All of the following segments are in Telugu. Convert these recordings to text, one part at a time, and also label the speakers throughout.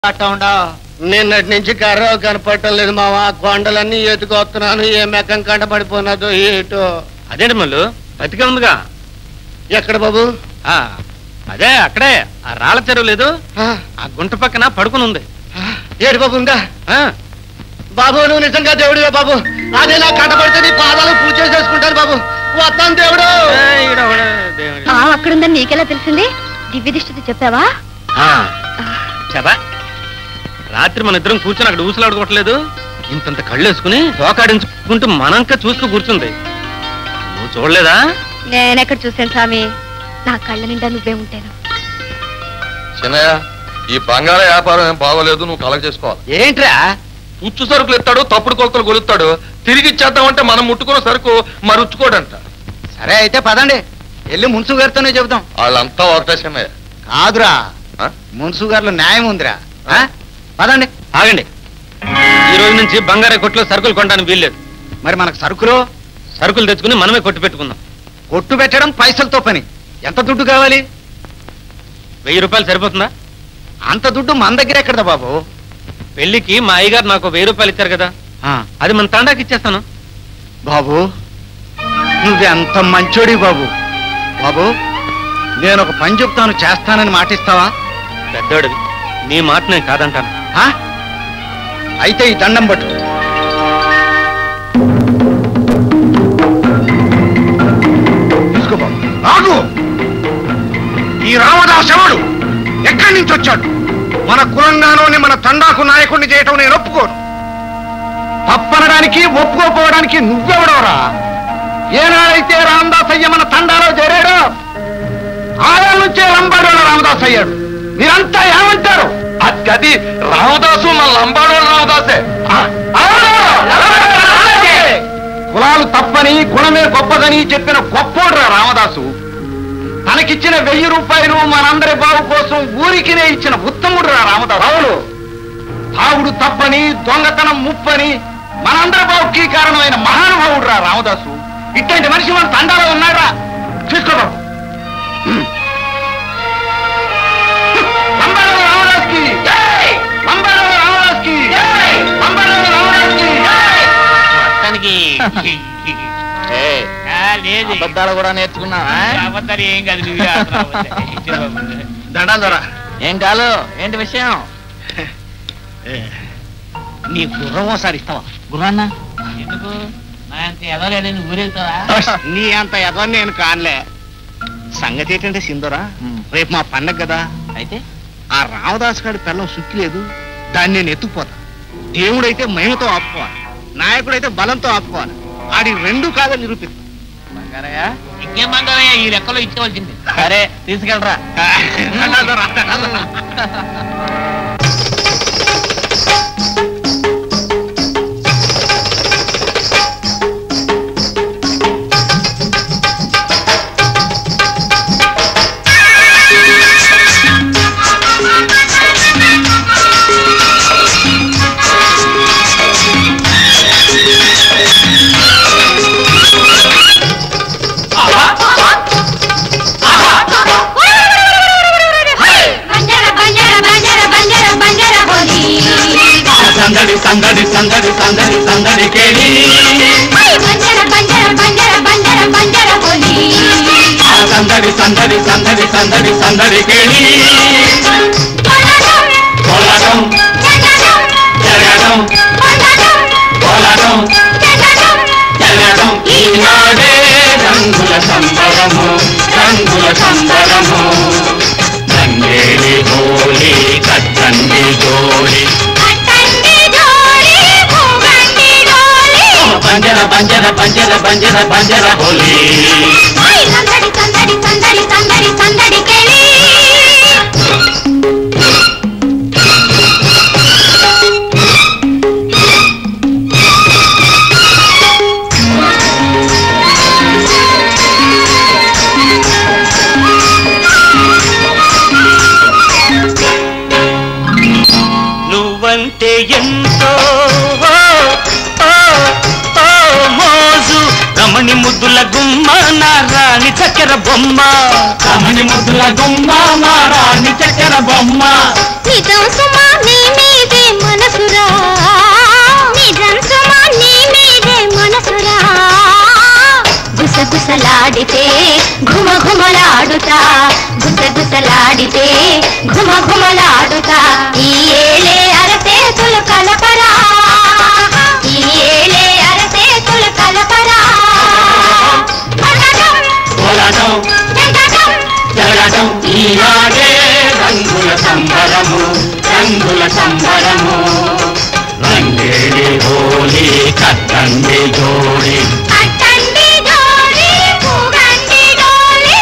Speaker 1: అట్టా ఉండవు నిన్నటి నుంచి కర్ర కనపడటం లేదు మావా కొండలన్నీ ఎత్తుకొస్తున్నాను ఏ మెక్కం కంటపడిపోయినదో ఏటో
Speaker 2: అదేంటి మళ్ళు బతికే ఉందిగా
Speaker 1: ఎక్కడ బాబు
Speaker 2: ఆ, అదే అక్కడే ఆ రాళ్ళ చెరువు లేదు
Speaker 1: ఆ,
Speaker 2: ఆ గుంట పక్కన పడుకుని ఉంది
Speaker 1: ఆ, ఏడు బాబు ఉందా
Speaker 2: ఆ,
Speaker 1: బాబు నువ్వు నిజంగా దేవుడివే బాబు అదే నా కంటపడితే నీ పాదాలు పూజ చేసేసుకుంటాను బాబు వస్తాను దేవుడు
Speaker 2: ఏ, ఈడ ఒకడే దేవుడు.
Speaker 3: ఆ, అక్కడుందని నీకెలా తెలిసింది దివ్య దిష్టితో చెప్పావా
Speaker 2: ఆ, చెప్పా రాత్రి మన ఇద్దరం కూర్చొని అక్కడ ఊసలాడుకోవట్లేదు ఇంతంత కళ్ళు వేసుకుని తోకాడించుకుంటూ మనంక చూస్తూ కూర్చుంది నువ్వు చూడలేదా
Speaker 3: నేనెక్కడ చూశాను స్వామి నా కళ్ళ నిండా నువ్వే ఉంటాను
Speaker 4: చిన్నయ్య ఈ బంగాళ వ్యాపారం ఏం బాగోలేదు నువ్వు కలెక్ట్ చేసుకోవాలి
Speaker 1: ఏంట్రా
Speaker 4: ఉచ్చు సరుకులు ఇస్తాడు తప్పుడు కొలతలు కొలుస్తాడు తిరిగి ఇచ్చేద్దామంటే మనం ముట్టుకున్న సరుకు మరి ఉచ్చుకోడంట
Speaker 1: సరే అయితే పదండి వెళ్ళి మున్సు గారితోనే చెబుతాం
Speaker 4: వాళ్ళంతా ఒకటే చిన్నయ్య
Speaker 1: కాదురా
Speaker 4: ఆ?
Speaker 1: మున్సు గారిలో న్యాయం ఉందిరా ఆ? పదండి
Speaker 2: ఆగండి ఈ రోజు నుంచి బంగారం కొట్లో సరుకులు కొనడానికి వీల్లేదు
Speaker 1: మరి మనకు సరుకులు
Speaker 2: సరుకులు తెచ్చుకుని మనమే కొట్టు పెట్టుకుందాం
Speaker 1: కొట్టు పెట్టడం పైసలతో పని ఎంత దుడ్డు కావాలి
Speaker 2: వెయ్యి రూపాయలు సరిపోతుందా
Speaker 1: అంత దుడ్డు మన దగ్గర ఎక్కడదా బాబు
Speaker 2: పెళ్లికి మా అయ్యగారు నాకు వెయ్యి రూపాయలు ఇచ్చారు కదా అది మన తండాకి ఇచ్చేస్తాను
Speaker 1: బాబు నువ్వెంత మంచోడి బాబు బాబు నేను ఒక పని చెప్తాను చేస్తానని మాటిస్తావా
Speaker 2: పెద్దోడివి నీ మాట నేను కాదంటాను
Speaker 1: ఆ? అయితే ఈ దండం పట్టు తీసుకో బాబు ఆగు ఈ రామదాస్ ఎవడు ఎక్కడి నుంచి వచ్చాడు మన కులంగానోని మన తండాకు నాయకుడిని చేయటం నేను ఒప్పుకోను తప్పనడానికి ఒప్పుకోపోవడానికి నువ్వెవడవరా ఏనాడైతే రామదాస్ అయ్య మన తండాలో చేరాడో ఆయా నుంచే లంబాడోళ్ళ రామదాస్ అయ్యాడు మీరంతా ఏమంటారు
Speaker 4: అది రామదాసు మన లంబాడో రామదాసే
Speaker 1: కులాలు తప్పని గుణమే గొప్పదని చెప్పిన గొప్పోడ్రా రామదాసు తనకిచ్చిన వెయ్యి రూపాయలు మనందరి బావు కోసం ఊరికినే ఇచ్చిన ఉత్తముడురా రామదాసు అవును తాగుడు తప్పని దొంగతనం ముప్పని మనందరి బావుకి కారణమైన మహానుభావుడురా రామదాసు ఇట్లాంటి మనిషి మన తండాలో ఉన్నాడా తీసుకో బాబు లంబాడో రామదాస్కి లంబాడో రామదాస్కి లంబాడో రామదాస్కి
Speaker 5: మొత్తానికి ఆ, లేదు
Speaker 1: అబద్ధాలు కూడా నేర్చుకున్నావా
Speaker 5: అబద్ధాలు ఏం కాదు నువ్వే ఆడుతున్నావు.
Speaker 1: దండాలు దొరా
Speaker 5: ఏం కాదు ఏంటి విషయం
Speaker 1: నీ గుర్రం ఒకసారి ఇస్తావా
Speaker 5: గురన్న ఎందుకు నా అంత ఎదలేదని ఊరెళ్తావా
Speaker 1: నీ అంత ఎదో నేను కానులే సంగతి ఏంటంటే సింధురా రేపు మా పండగ కదా
Speaker 5: అయితే
Speaker 1: ఆ రామదాస్ గారి పిల్లం సుక్కి లేదు దాన్ని నేను ఎత్తుకుపోతా దేవుడైతే మహిమతో ఆపుకోవాలి నాయకుడైతే బలంతో ఆపుకోవాలి ఆడి రెండు కాదని నిరూపిస్తా
Speaker 5: బంగారయ్య ఇంకేం బంగారయ్య ఈ లెక్కలో ఇచ్చేవలసింది సరే తీసుకెళ్ళరా
Speaker 1: దండాలు దొరా, దండాలు దొరా.
Speaker 3: బంజర బంజర బంజర బంజర బంజర బోలి
Speaker 6: సందడి సందడి సందడి సందడి సందడి కేಳಿ
Speaker 3: బంజర బంజర బంజర బంజర బంజర బోలి
Speaker 6: ఆ సందడి సందడి సందడి సందడి సందడి కేಳಿ కోలాటం జరగడం కోలాటం జరగడం ఈనాడే రంగుల సంబరము రంగుల సంబరము రంగేలి హోలీ కట్టండి జోడి పంజర పంజర పంజర పంజర పంజర హోలీ
Speaker 3: సందడి సందడి సందడి సందడి సందడి కేళి
Speaker 6: నువ్వంటే ఎంతో ఓ, ఓ, ఓ మోజు రమ కమ్మని ముద్దుల గుమ్మ నా రాణి చక్కెర బొమ్మ కమ్మని ముద్దుల గుమ్మ నా రాణి చక్కెర బొమ్మ
Speaker 3: నిజం సుమా నీ మీదే మనసురా నిజం సుమా నీ మీదే మనసురా గుసగుసలాడితే ఘుమ ఘుమలాడుతా గుసగుసలాడితే ఘుమ ఘుమలాడుతా ఈ ఏలే అరచేతులు కలపరా ఈ ఏలే అరచేతులు కలపరా అడగం,
Speaker 6: పోరాటం
Speaker 3: జగడం,
Speaker 6: జరగటం ఈనాడే రంగుల సంబరము రంగుల సంబరము రంగేడి హోలీ కట్టండి జోడి
Speaker 3: అట్టండి డోలి పూగండి డోలి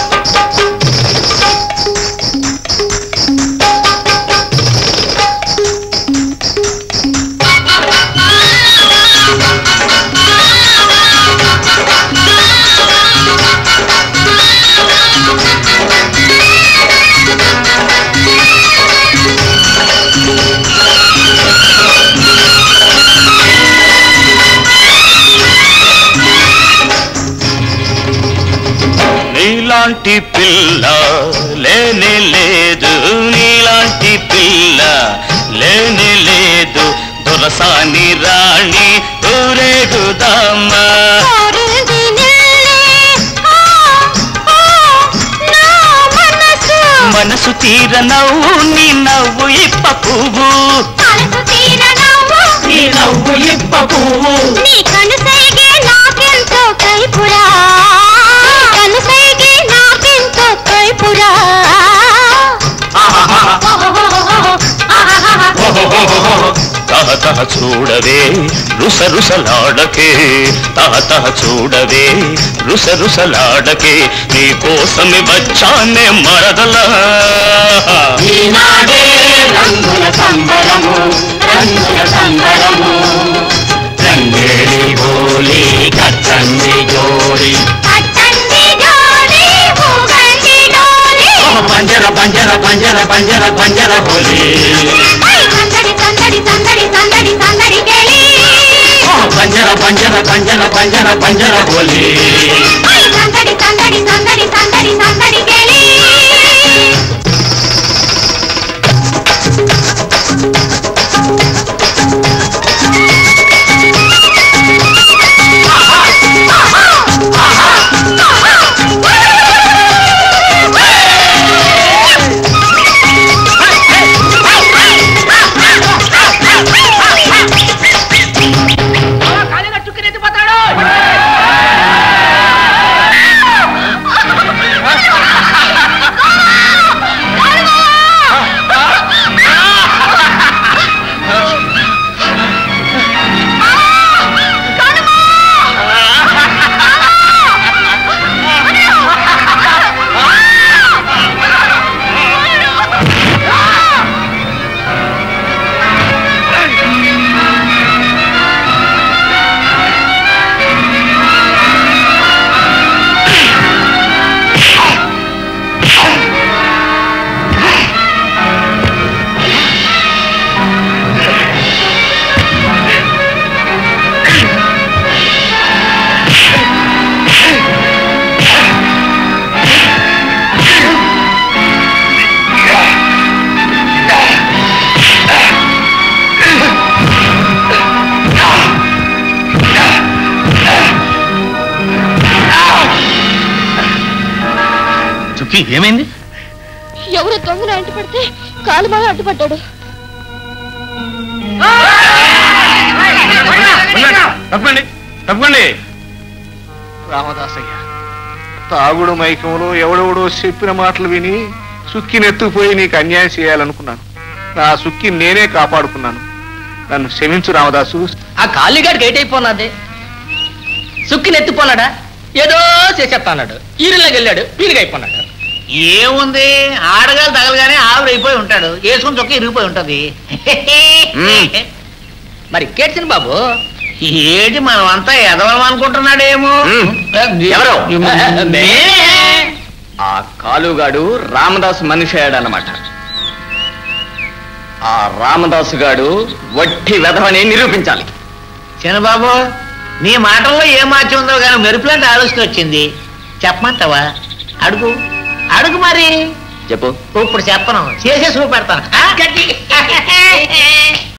Speaker 6: నీలాంటి పిల్ల లేనే లేదు నీలాంటి పిల్ల లేనే లేదు దొరసాని రాణి ఊరేగుదామా
Speaker 3: కోరింది నిన్నే ఆ ఆ నా మనసు
Speaker 6: మనసు తీర నవ్వు నీ నవ్వు ఇప్ప పువ్వు
Speaker 3: మనసు తీర నవ్వు
Speaker 6: నీ నవ్వు ఇప్ప పువ్వు
Speaker 3: నీ కనుసైగే నాకెంతో కైపురా నీ కనుసైగే నాకెంతో కైపురా
Speaker 6: తహ తహ చూడవే రుస రుసలాడకే తహ తహ చూడవే రుస రుసలాడకే నీ కోసమే వచ్చానే మరదల ఈనాడే రంగుల సంబరము రంగుల సంబరము రంగేడి హోలీ కచ్చండి జోడి
Speaker 3: అట్టండి డోలి పూగండి డోలి
Speaker 6: పంజర పంజర పంజర పంజర పంజర హోలీ
Speaker 3: ఐ సందడి సందడి సందడి సందడి సందడి గెలి
Speaker 6: పంజర పంజర పంజర పంజర పంజర హోలీ
Speaker 3: ఐ సందడి సందడి సందడి సందడి సందడి గెలి
Speaker 2: చుక్కి ఏమైంది
Speaker 3: ఎవరు దొంగను అంటుపడితే కాలు బాగా అడ్డుపడ్డాడు
Speaker 2: తప్పండి తప్పండి
Speaker 1: రామదాసయ్య తాగుడు మైకంలో ఎవడెవడో చెప్పిన మాటలు విని సుక్కినెత్తుకుపోయి నీకు అన్యాయం చేయాలనుకున్నాను నా సుక్కి నేనే కాపాడుకున్నాను నన్ను క్షమించు రామదాసు
Speaker 5: ఆ కాళీగాడికి ఏట్ అయిపోనాది సుక్కి నెత్తిపోనాడా ఏదో చేసేస్తాడు ఈరులోకి వెళ్ళాడు పీరుగా అయిపోన్నాడు ఏముంది ఆడగాలు తగలగానే ఆవిరైపోయి ఉంటాడు వేసుకుని చొక్క ఇరిగిపోయి ఉంటది మరి కేట్సిన బాబు ఏంటి మనం అంతా ఎదవం అనుకుంటున్నాడేమో
Speaker 1: ఎవరు?
Speaker 5: మేమే.
Speaker 1: ఆ కాలుగాడు రామదాసు మనిషి అయ్యాడనమాట ఆ రామదాసు గాడు వట్టి వెధవని నిరూపించాలి
Speaker 5: చిన్నబాబు నీ మాటల్లో ఏ మార్చి ఉందో కానీ మెరుపులాంటి ఆలోచన వచ్చింది చెప్పమంటావా అడుగు అడుగు మరి
Speaker 7: చెప్పు
Speaker 5: ఇప్పుడు చెప్పను చేసే చూపెడతాను ఆ?